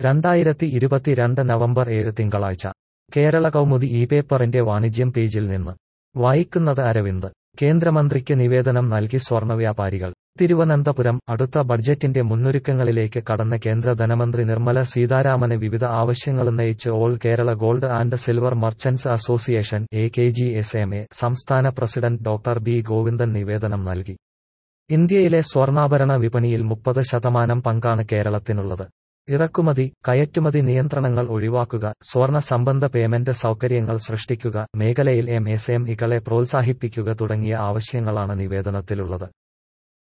രണ്ടായിരത്തി ഇരുപത്തിരണ്ട് നവംബർ ഏഴ് തിങ്കളാഴ്ച കേരള കൗമുദി ഈ പേപ്പറിന്റെ വാണിജ്യം പേജിൽ നിന്ന് വായിക്കുന്നത് അരവിന്ദ് കേന്ദ്രമന്ത്രിക്ക് നിവേദനം നൽകി സ്വർണ്ണ വ്യാപാരികൾ തിരുവനന്തപുരം അടുത്ത ബഡ്ജറ്റിന്റെ മുന്നൊരുക്കങ്ങളിലേക്ക് കടന്ന കേന്ദ്ര ധനമന്ത്രി നിർമ്മല സീതാരാമന് വിവിധ ആവശ്യങ്ങളുന്നയിച്ച് all Kerala gold and silver merchants association A K G S M A സംസ്ഥാന പ്രസിഡന്റ് ഡോക്ടർ ബി ഗോവിന്ദൻ നിവേദനം നൽകി ഇന്ത്യയിലെ സ്വർണ്ണാഭരണ വിപണിയിൽ മുപ്പത് ശതമാനം പങ്കാണ് കേരളത്തിനുള്ളത് ഇറക്കുമതി കയറ്റുമതി നിയന്ത്രണങ്ങൾ ഒഴിവാക്കുക സ്വർണ്ണ സംബന്ധ പേയ്മെന്റ് സൗകര്യങ്ങൾ സൃഷ്ടിക്കുക മേഖലയിൽ എം എസ് എം ഇകളെ പ്രോത്സാഹിപ്പിക്കുക തുടങ്ങിയ ആവശ്യങ്ങളാണ് നിവേദനത്തിലുള്ളത്